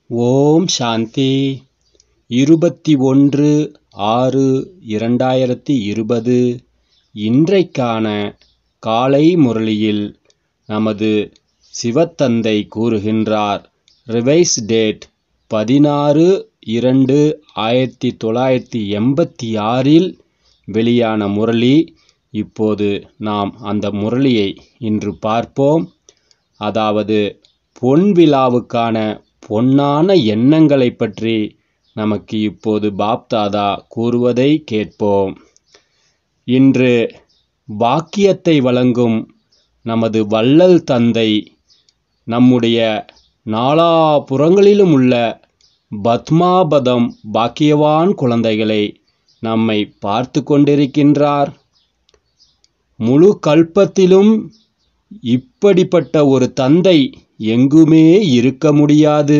ஓம் சாந்தி இருபத்தி ஒன்று ஆறு இரண்டாயிரத்தி இருபது இன்றைக்கான காலை முரளியில் நமது சிவத்தந்தை கூறுகின்றார் ரிவைஸ் டேட் பதினாறு இரண்டு ஆயிரத்தி தொள்ளாயிரத்தி எண்பத்தி ஆறில் வெளியான முரளி இப்போது நாம் அந்த முரளியை இன்று பார்ப்போம் அதாவது பொன் விழாவுக்கான பொன்னான எண்ணங்களை பற்றி நமக்கு இப்போது பாப்தாதா கூறுவதை கேட்போம் இன்று பாக்கியத்தை வழங்கும் நமது வள்ளல் தந்தை நம்முடைய நாலாபுறங்களிலும் உள்ள பத்மாபதம் பாக்கியவான் குழந்தைகளை நம்மை பார்த்து கொண்டிருக்கின்றார் முழு கல்பத்திலும் இப்படிப்பட்ட ஒரு தந்தை எங்குமே இருக்க முடியாது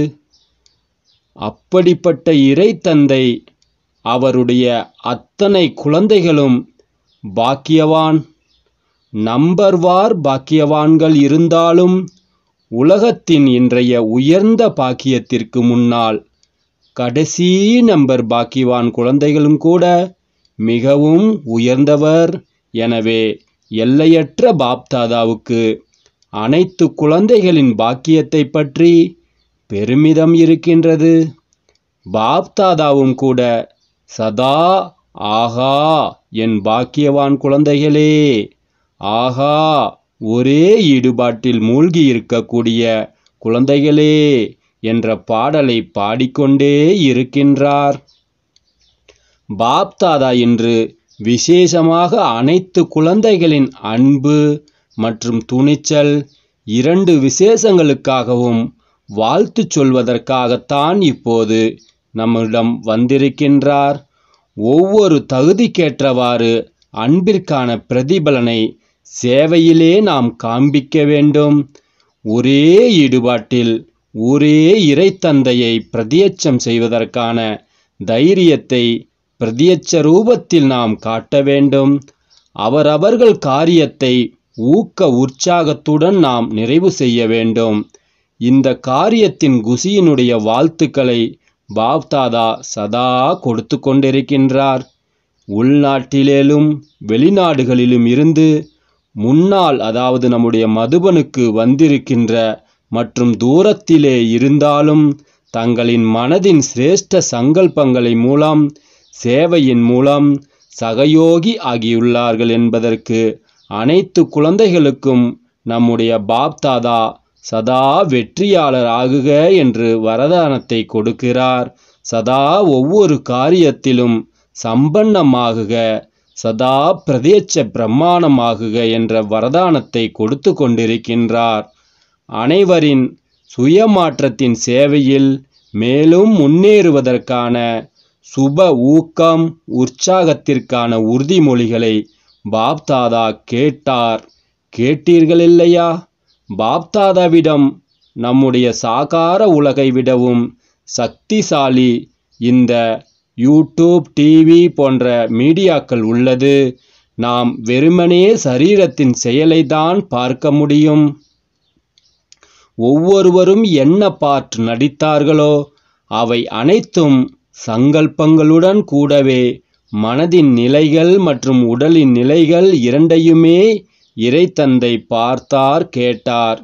அப்படிப்பட்ட இறை தந்தை அவருடைய அத்தனை குழந்தைகளும் பாக்கியவான் நம்பர்வார் பாக்கியவான்கள் இருந்தாலும் உலகத்தின் இன்றைய உயர்ந்த பாக்கியத்திற்கு முன்னால் கடைசி நம்பர் பாக்கியவான் குழந்தைகளும் கூட மிகவும் உயர்ந்தவர் எனவே எல்லையற்ற பாப்தாதாவுக்கு அனைத்து குழந்தைகளின் பாக்கியத்தை பற்றி பெருமிதம் இருக்கின்றது பாப்தாதாவும் கூட சதா ஆகா என் பாக்கியவான் குழந்தைகளே ஆகா ஒரே ஈடுபாட்டில் மூழ்கி இருக்கக்கூடிய குழந்தைகளே என்ற பாடலை பாடிக்கொண்டே இருக்கின்றார் பாப்தாதா இன்று விசேஷமாக அனைத்து குழந்தைகளின் அன்பு மற்றும் துணிச்சல் இரண்டு விசேஷங்களுக்காகவும் வாழ்த்து சொல்வதற்காகத்தான் இப்போது நம்மிடம் வந்திருக்கின்றார் ஒவ்வொரு தகுதிக்கேற்றவாறு அன்பிற்கான பிரதிபலனை சேவையிலே நாம் காண்பிக்க வேண்டும் ஒரே ஈடுபாட்டில் ஒரே இறைத்தந்தையை பிரதியட்சம் செய்வதற்கான தைரியத்தை பிரதியட்ச ரூபத்தில் நாம் காட்ட வேண்டும் அவரவர்கள் காரியத்தை ஊக்க உற்சாகத்துடன் நாம் நிறைவு செய்ய வேண்டும் இந்த காரியத்தின் குசியினுடைய வாழ்த்துக்களை பாப்தாதா சதா கொடுத்து கொண்டிருக்கின்றார் உள்நாட்டிலேலும் வெளிநாடுகளிலும் இருந்து முன்னால் அதாவது நம்முடைய மதுபனுக்கு வந்திருக்கின்ற மற்றும் தூரத்திலே இருந்தாலும் தங்களின் மனதின் சிரேஷ்ட சங்கல்பங்களை மூலம் சேவையின் மூலம் சகயோகி ஆகியுள்ளார்கள் என்பதற்கு அனைத்து குழந்தைகளுக்கும் நம்முடைய பாப்தாதா சதா வெற்றியாளர் ஆகுக என்று வரதானத்தை கொடுக்கிறார் சதா ஒவ்வொரு காரியத்திலும் சம்பன்னமாகுக சதா பிரதேச்ச பிரமாணமாகுக என்ற வரதானத்தை கொடுத்து கொண்டிருக்கின்றார் அனைவரின் சுயமாற்றத்தின் சேவையில் மேலும் முன்னேறுவதற்கான சுப ஊக்கம் உற்சாகத்திற்கான உறுதிமொழிகளை பாப்தாதா கேட்டார் கேட்டீர்கள் இல்லையா பாப்தாதாவிடம் நம்முடைய சாகார உலகை விடவும் சக்திசாலி இந்த யூடியூப் டிவி போன்ற மீடியாக்கள் உள்ளது நாம் வெறுமனே சரீரத்தின் செயலை தான் பார்க்க முடியும் ஒவ்வொருவரும் என்ன பாட்டு நடித்தார்களோ அவை அனைத்தும் சங்கல்பங்களுடன் கூடவே மனதின் நிலைகள் மற்றும் உடலின் நிலைகள் இரண்டையுமே இறைத்தந்தை பார்த்தார் கேட்டார்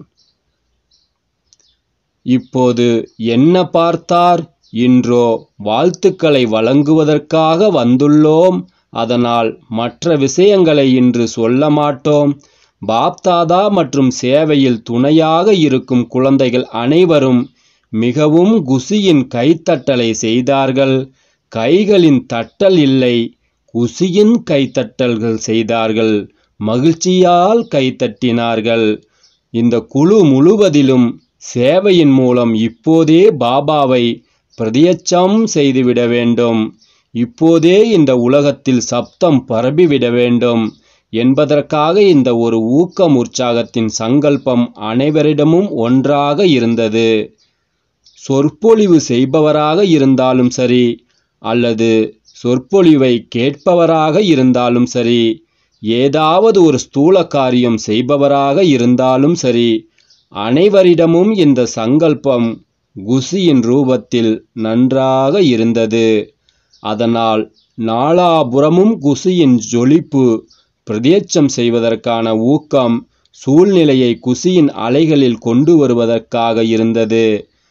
இப்போது என்ன பார்த்தார் இன்றோ வாழ்த்துக்களை வழங்குவதற்காக வந்துள்ளோம் அதனால் மற்ற விஷயங்களை இன்று சொல்ல மாட்டோம் பாப்தாதா மற்றும் சேவையில் துணையாக இருக்கும் குழந்தைகள் அனைவரும் மிகவும் குசியின் கைத்தட்டலை செய்தார்கள் கைகளின் தட்டல் இல்லை குசியின் கைத்தட்டல்கள் செய்தார்கள் மகிழ்ச்சியால் கைத்தட்டினார்கள் இந்த குழு முழுவதிலும் சேவையின் மூலம் இப்போதே பாபாவை பிரதியச்சம் செய்துவிட வேண்டும் இப்போதே இந்த உலகத்தில் சப்தம் பரப்பிவிட வேண்டும் என்பதற்காக இந்த ஒரு ஊக்கம் உற்சாகத்தின் சங்கல்பம் அனைவரிடமும் ஒன்றாக இருந்தது சொற்பொழிவு செய்பவராக இருந்தாலும் சரி அல்லது சொற்பொழிவை கேட்பவராக இருந்தாலும் சரி ஏதாவது ஒரு ஸ்தூல காரியம் செய்பவராக இருந்தாலும் சரி அனைவரிடமும் இந்த சங்கல்பம் குசியின் ரூபத்தில் நன்றாக இருந்தது அதனால் நாலாபுறமும் குசியின் ஜொலிப்பு பிரதேச்சம் செய்வதற்கான ஊக்கம் சூழ்நிலையை குசியின் அலைகளில் கொண்டு வருவதற்காக இருந்தது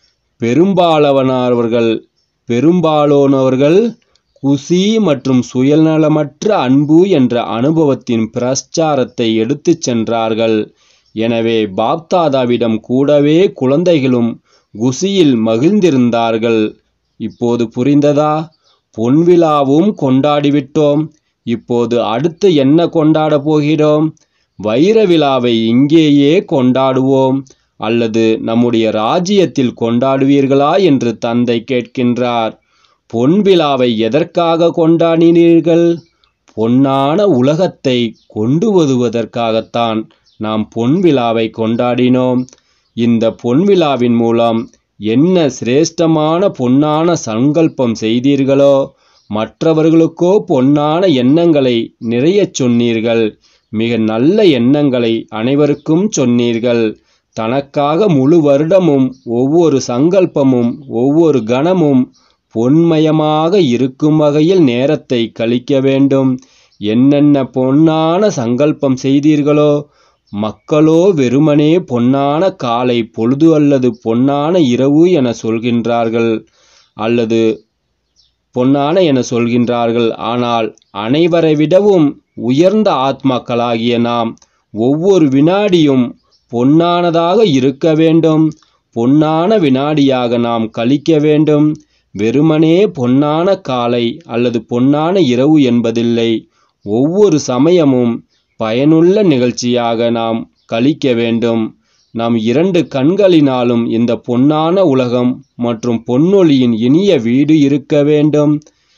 பெரும்பாலானவர்கள் பெரும்பாலானவர்கள் குசி மற்றும் சுயநலமற்ற அன்பு என்ற அனுபவத்தின் பிரச்சாரத்தை எடுத்துச் சென்றார்கள் எனவே பாப்தாதாவிடம் கூடவே குழந்தைகளும் குசியில் மகிழ்ந்திருந்தார்கள் இப்போது புரிந்ததா பொன்விழாவும் கொண்டாடிவிட்டோம் இப்போது அடுத்து என்ன கொண்டாடப் போகிறோம் வைர விழாவை இங்கேயே கொண்டாடுவோம் அல்லது நம்முடைய ராஜ்யத்தில் கொண்டாடுவீர்களா என்று தந்தை கேட்கின்றார் பொன் விழாவை எதற்காக கொண்டாடினீர்கள் பொன்னான உலகத்தை கொண்டு வருவதற்காகத்தான் நாம் பொன் விழாவை கொண்டாடினோம் இந்த பொன் விழாவின் மூலம் என்ன சிரேஷ்டமான பொன்னான சங்கல்பம் செய்தீர்களோ மற்றவர்களுக்கோ பொன்னான எண்ணங்களை நிறையச் சொன்னீர்கள் மிக நல்ல எண்ணங்களை அனைவருக்கும் சொன்னீர்கள் தனக்காக முழு வருடமும் ஒவ்வொரு சங்கல்பமும் ஒவ்வொரு கணமும் பொன்மயமாக இருக்கும் வகையில் நேரத்தை கழிக்க வேண்டும் என்னென்ன பொன்னான சங்கல்பம் செய்தீர்களோ மக்களோ வெறுமனே பொன்னான காலை பொழுது அல்லது பொன்னான இரவு என சொல்கின்றார்கள் அல்லது பொன்னான என சொல்கின்றார்கள் ஆனால் அனைவரை விடவும் உயர்ந்த ஆத்மாக்களாகிய நாம் ஒவ்வொரு வினாடியும் பொன்னானதாக இருக்க வேண்டும் பொன்னான வினாடியாக நாம் கழிக்க வேண்டும் வெறுமனே பொன்னான காலை அல்லது பொன்னான இரவு என்பதில்லை ஒவ்வொரு சமயமும் பயனுள்ள நிகழ்ச்சியாக நாம் கழிக்க வேண்டும் நம் இரண்டு கண்களினாலும் இந்த பொன்னான உலகம் மற்றும் பொன்னொளியின் இனிய வீடு இருக்க வேண்டும்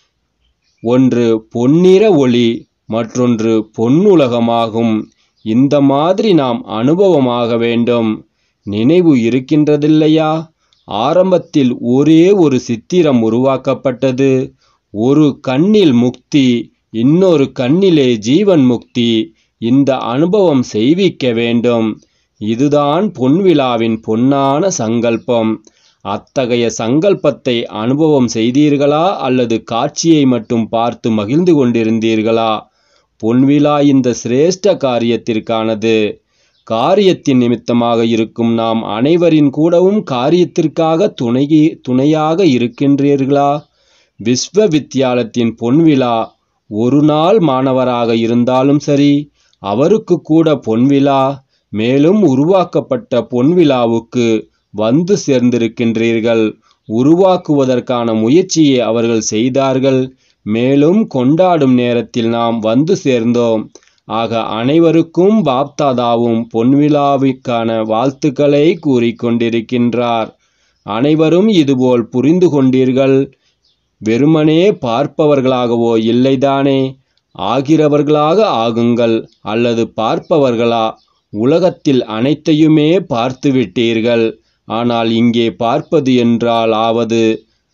ஒன்று பொன்னிற ஒளி மற்றொன்று பொன்னுலகமாகும் இந்த மாதிரி நாம் அனுபவமாக வேண்டும் நினைவு இருக்கின்றதில்லையா ஆரம்பத்தில் ஒரே ஒரு சித்திரம் உருவாக்கப்பட்டது ஒரு கண்ணில் முக்தி இன்னொரு கண்ணிலே ஜீவன் முக்தி இந்த அனுபவம் செய்விக்க வேண்டும் இதுதான் பொன்விழாவின் பொன்னான சங்கல்பம் அத்தகைய சங்கல்பத்தை அனுபவம் செய்தீர்களா அல்லது காட்சியை மட்டும் பார்த்து மகிழ்ந்து கொண்டிருந்தீர்களா பொன்விழா இந்த சிரேஷ்ட காரியத்திற்கானது காரியத்தின் நிமித்தமாக இருக்கும் நாம் அனைவரின் கூடவும் காரியத்திற்காக துணை துணையாக இருக்கின்றீர்களா விஸ்வ வித்தியாலயத்தின் பொன்விழா ஒரு நாள் மாணவராக இருந்தாலும் சரி அவருக்கு கூட பொன்விழா மேலும் உருவாக்கப்பட்ட பொன்விழாவுக்கு வந்து சேர்ந்திருக்கின்றீர்கள் உருவாக்குவதற்கான முயற்சியை அவர்கள் செய்தார்கள் மேலும் கொண்டாடும் நேரத்தில் நாம் வந்து சேர்ந்தோம் ஆக அனைவருக்கும் பாப்தாதாவும் பொன்விழாவிற்கான வாழ்த்துக்களை கூறிக்கொண்டிருக்கின்றார் அனைவரும் இதுபோல் புரிந்து கொண்டீர்கள் வெறுமனே பார்ப்பவர்களாகவோ இல்லைதானே ஆகிறவர்களாக ஆகுங்கள் அல்லது பார்ப்பவர்களா உலகத்தில் அனைத்தையுமே பார்த்து விட்டீர்கள் ஆனால் இங்கே பார்ப்பது என்றால் ஆவது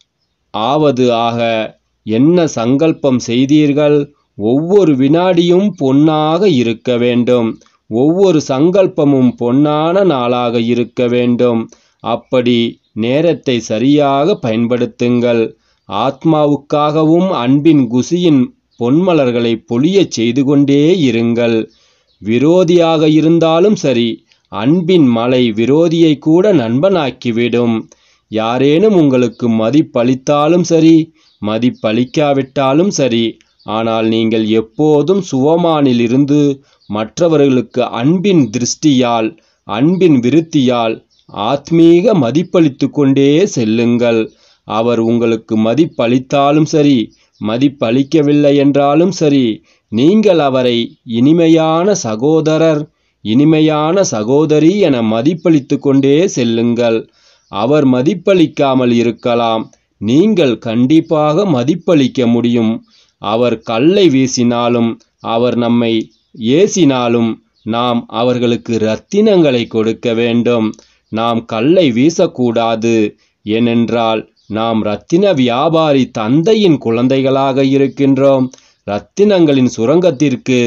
ஆவது ஆக என்ன சங்கல்பம் செய்தீர்கள் ஒவ்வொரு வினாடியும் பொன்னாக இருக்க வேண்டும் ஒவ்வொரு சங்கல்பமும் பொன்னான நாளாக இருக்க வேண்டும் அப்படி நேரத்தை சரியாக பயன்படுத்துங்கள் ஆத்மாவுக்காகவும் அன்பின் குசியின் பொன்மலர்களை பொழியச் செய்து கொண்டே இருங்கள் விரோதியாக இருந்தாலும் சரி அன்பின் மலை விரோதியை கூட நண்பனாக்கிவிடும் யாரேனும் உங்களுக்கு மதிப்பளித்தாலும் சரி மதிப்பளிக்காவிட்டாலும் சரி ஆனால் நீங்கள் எப்போதும் சுவமானிலிருந்து மற்றவர்களுக்கு அன்பின் திருஷ்டியால் அன்பின் விருத்தியால் ஆத்மீக மதிப்பளித்து கொண்டே செல்லுங்கள் அவர் உங்களுக்கு மதிப்பளித்தாலும் சரி மதிப்பளிக்கவில்லை என்றாலும் சரி நீங்கள் அவரை இனிமையான சகோதரர் இனிமையான சகோதரி என மதிப்பளித்து கொண்டே செல்லுங்கள் அவர் மதிப்பளிக்காமல் இருக்கலாம் நீங்கள் கண்டிப்பாக மதிப்பளிக்க முடியும் அவர் கல்லை வீசினாலும் அவர் நம்மை ஏசினாலும் நாம் அவர்களுக்கு ரத்தினங்களை கொடுக்க வேண்டும் நாம் கல்லை வீசக்கூடாது ஏனென்றால் நாம் ரத்தின வியாபாரி தந்தையின் குழந்தைகளாக இருக்கின்றோம் ரத்தினங்களின் சுரங்கத்திற்கு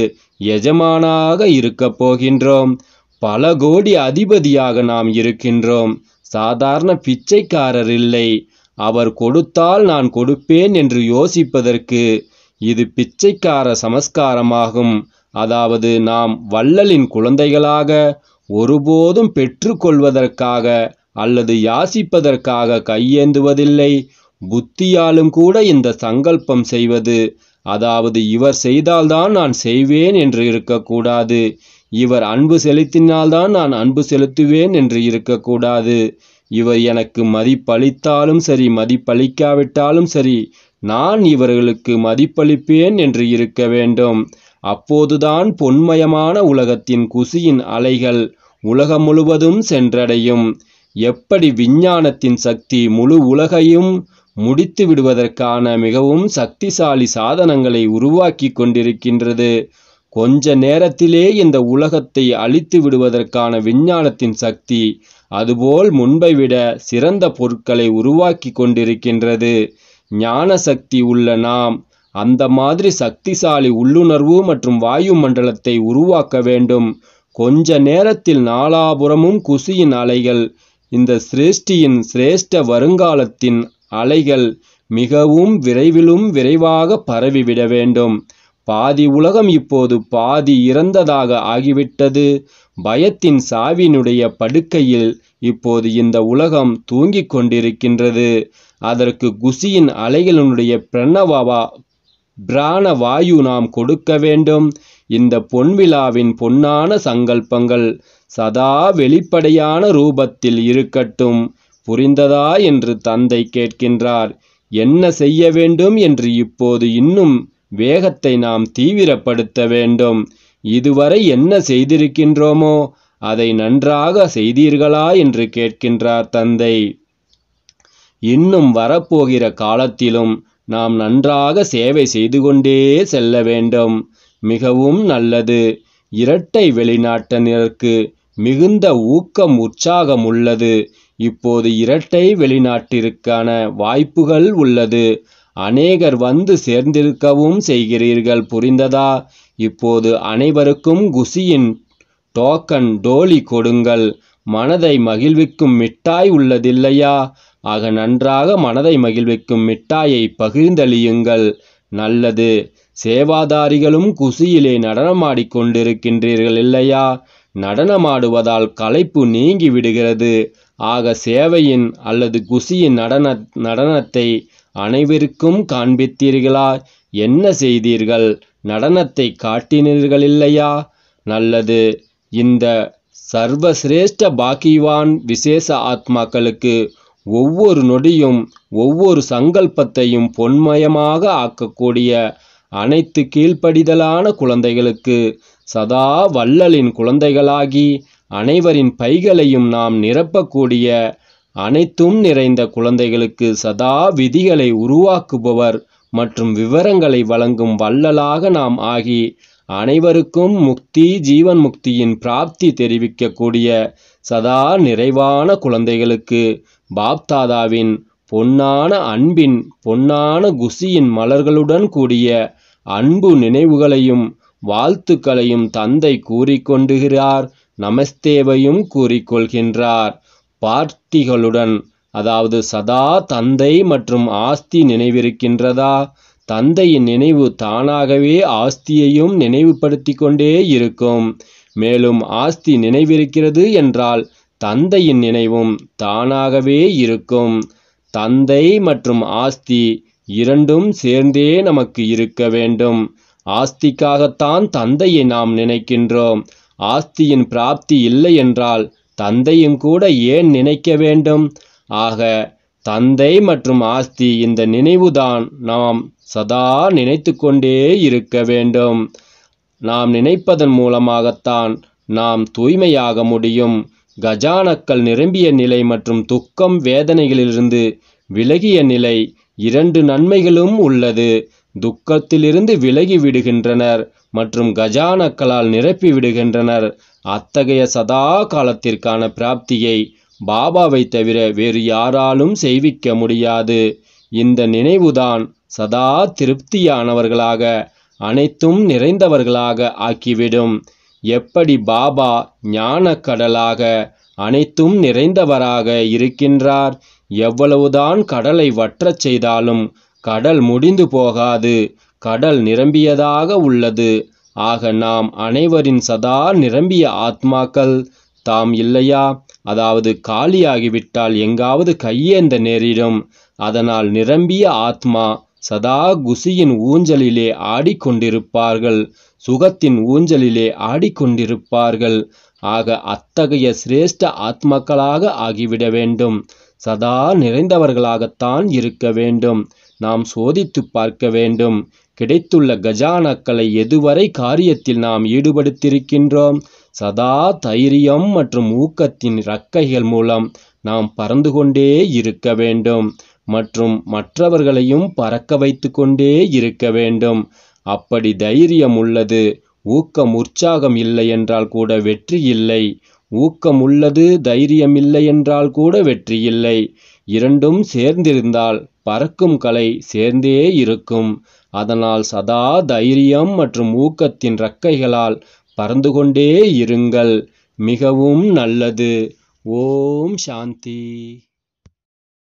எஜமானாக இருக்கப் போகின்றோம் பல கோடி அதிபதியாக நாம் இருக்கின்றோம் சாதாரண பிச்சைக்காரர் இல்லை அவர் கொடுத்தால் நான் கொடுப்பேன் என்று யோசிப்பதற்கு இது பிச்சைக்கார சமஸ்காரமாகும் அதாவது நாம் வள்ளலின் குழந்தைகளாக ஒருபோதும் பெற்றுக்கொள்வதற்காக அல்லது யாசிப்பதற்காக கையேந்துவதில்லை புத்தியாலும் கூட இந்த சங்கல்பம் செய்வது அதாவது இவர் செய்தால்தான் நான் செய்வேன் என்று இருக்கக்கூடாது இவர் அன்பு செலுத்தினால்தான் நான் அன்பு செலுத்துவேன் என்று இருக்கக்கூடாது இவர் எனக்கு மதிப்பளித்தாலும் சரி மதிப்பளிக்காவிட்டாலும் சரி நான் இவர்களுக்கு மதிப்பளிப்பேன் என்று இருக்க வேண்டும் அப்போதுதான் பொன்மயமான உலகத்தின் குசியின் அலைகள் உலகம் முழுவதும் சென்றடையும் எப்படி விஞ்ஞானத்தின் சக்தி முழு உலகையும் முடித்து விடுவதற்கான மிகவும் சக்திசாலி சாதனங்களை உருவாக்கி கொண்டிருக்கின்றது கொஞ்ச நேரத்திலே இந்த உலகத்தை அழித்து விடுவதற்கான விஞ்ஞானத்தின் சக்தி அதுபோல் முன்பை விட சிறந்த பொருட்களை உருவாக்கி கொண்டிருக்கின்றது ஞான சக்தி உள்ள நாம் அந்த மாதிரி சக்திசாலி உள்ளுணர்வு மற்றும் வாயு மண்டலத்தை உருவாக்க வேண்டும் கொஞ்ச நேரத்தில் நாலாபுறமும் குசியின் அலைகள் இந்த சிரேஷ்டியின் சிரேஷ்ட வருங்காலத்தின் அலைகள் மிகவும் விரைவிலும் விரைவாக பரவிவிட வேண்டும் பாதி உலகம் இப்போது பாதி இறந்ததாக ஆகிவிட்டது பயத்தின் சாவினுடைய படுக்கையில் இப்போது இந்த உலகம் தூங்கிக் கொண்டிருக்கின்றது அதற்கு குசியின் அலைகளினுடைய பிரணவா பிராண வாயு நாம் கொடுக்க வேண்டும் இந்த பொன்விழாவின் பொன்னான சங்கல்பங்கள் சதா வெளிப்படையான ரூபத்தில் இருக்கட்டும் புரிந்ததா என்று தந்தை கேட்கின்றார் என்ன செய்ய வேண்டும் என்று இப்போது இன்னும் வேகத்தை நாம் தீவிரப்படுத்த வேண்டும் இதுவரை என்ன செய்திருக்கின்றோமோ அதை நன்றாக செய்தீர்களா என்று கேட்கின்றார் தந்தை இன்னும் வரப்போகிற காலத்திலும் நாம் நன்றாக சேவை செய்து கொண்டே செல்ல வேண்டும் மிகவும் நல்லது இரட்டை வெளிநாட்டினருக்கு மிகுந்த ஊக்கம் உற்சாகம் உள்ளது இப்போது இரட்டை வெளிநாட்டிற்கான வாய்ப்புகள் உள்ளது அநேகர் வந்து சேர்ந்திருக்கவும் செய்கிறீர்கள் புரிந்ததா இப்போது அனைவருக்கும் குசியின் டோக்கன் டோலி கொடுங்கள் மனதை மகிழ்விக்கும் மிட்டாய் உள்ளதில்லையா ஆக நன்றாக மனதை மகிழ்விக்கும் மிட்டாயை பகிர்ந்தளியுங்கள் நல்லது சேவாதாரிகளும் குசியிலே நடனமாடிக் கொண்டிருக்கின்றீர்கள் இல்லையா நடனமாடுவதால் களைப்பு நீங்கி விடுகிறது ஆக சேவையின் அல்லது குசியின் நடன நடனத்தை அனைவருக்கும் காண்பித்தீர்களா என்ன செய்தீர்கள் நடனத்தை காட்டினீர்கள் இல்லையா நல்லது இந்த சர்வசிரேஷ்ட பாக்கிவான் விசேஷ ஆத்மாக்களுக்கு ஒவ்வொரு நொடியும் ஒவ்வொரு சங்கல்பத்தையும் பொன்மயமாக ஆக்கக்கூடிய அனைத்து கீழ்ப்படிதலான குழந்தைகளுக்கு சதா வள்ளலின் குழந்தைகளாகி அனைவரின் பைகளையும் நாம் நிரப்பக்கூடிய அனைத்தும் நிறைந்த குழந்தைகளுக்கு சதா விதிகளை உருவாக்குபவர் மற்றும் விவரங்களை வழங்கும் வள்ளலாக நாம் ஆகி அனைவருக்கும் முக்தி ஜீவன் முக்தியின் பிராப்தி தெரிவிக்கக்கூடிய சதா நிறைவான குழந்தைகளுக்கு பாப்தாதாவின் பொன்னான அன்பின் பொன்னான குசியின் மலர்களுடன் கூடிய அன்பு நினைவுகளையும் வாழ்த்துக்களையும் தந்தை கூறிக்கொண்டுகிறார் நமஸ்தேவையும் கூறிக்கொள்கின்றார் பார்ட்டிகளுடன் அதாவது சதா தந்தை மற்றும் ஆஸ்தி நினைவிருக்கின்றதா தந்தையின் நினைவு தானாகவே ஆஸ்தியையும் நினைவுபடுத்தி கொண்டே இருக்கும் மேலும் ஆஸ்தி நினைவிருக்கிறது என்றால் தந்தையின் நினைவும் தானாகவே இருக்கும் தந்தை மற்றும் ஆஸ்தி இரண்டும் சேர்ந்தே நமக்கு இருக்க வேண்டும் ஆஸ்திக்காகத்தான் தந்தையை நாம் நினைக்கின்றோம் ஆஸ்தியின் பிராப்தி இல்லை என்றால் தந்தையும் கூட ஏன் நினைக்க வேண்டும் ஆக தந்தை மற்றும் ஆஸ்தி இந்த நினைவுதான் நாம் சதா நினைத்து கொண்டே இருக்க வேண்டும் நாம் நினைப்பதன் மூலமாகத்தான் நாம் தூய்மையாக முடியும் கஜானக்கள் நிரம்பிய நிலை மற்றும் துக்கம் வேதனைகளிலிருந்து விலகிய நிலை இரண்டு நன்மைகளும் உள்ளது துக்கத்திலிருந்து விலகி விடுகின்றனர் மற்றும் கஜானக்களால் நிரப்பி விடுகின்றனர் அத்தகைய சதா காலத்திற்கான பிராப்தியை பாபாவை தவிர வேறு யாராலும் செய்விக்க முடியாது இந்த நினைவுதான் சதா திருப்தியானவர்களாக அனைத்தும் நிறைந்தவர்களாக ஆக்கிவிடும் எப்படி பாபா ஞானக் கடலாக அனைத்தும் நிறைந்தவராக இருக்கின்றார் எவ்வளவுதான் கடலை வற்றச் செய்தாலும் கடல் முடிந்து போகாது கடல் நிரம்பியதாக உள்ளது ஆக நாம் அனைவரின் சதா நிரம்பிய ஆத்மாக்கள் தாம் இல்லையா அதாவது காலியாகிவிட்டால் எங்காவது கையேந்த நேரிடும் அதனால் நிரம்பிய ஆத்மா சதா குசியின் ஊஞ்சலிலே ஆடிக்கொண்டிருப்பார்கள் சுகத்தின் ஊஞ்சலிலே ஆடிக்கொண்டிருப்பார்கள் ஆக அத்தகைய சிரேஷ்ட ஆத்மாக்களாக ஆகிவிட வேண்டும் சதா நிறைந்தவர்களாகத்தான் இருக்க வேண்டும் நாம் சோதித்து பார்க்க வேண்டும் கிடைத்துள்ள கஜானாக்களை எதுவரை காரியத்தில் நாம் ஈடுபடுத்தியிருக்கின்றோம் சதா தைரியம் மற்றும் ஊக்கத்தின் இறக்கைகள் மூலம் நாம் பறந்து கொண்டே இருக்க வேண்டும் மற்றும் மற்றவர்களையும் பறக்க வைத்து கொண்டே இருக்க வேண்டும் அப்படி தைரியம் உள்ளது ஊக்கம் உற்சாகம் இல்லை என்றால் கூட வெற்றி இல்லை ஊக்கம் உள்ளது தைரியம் இல்லை என்றால் கூட வெற்றி இல்லை இரண்டும் சேர்ந்திருந்தால் பறக்கும் கலை சேர்ந்தே இருக்கும் அதனால் சதா தைரியம் மற்றும் ஊக்கத்தின் இறக்கைகளால் பறந்து கொண்டே இருங்கள் மிகவும் நல்லது ஓம் சாந்தி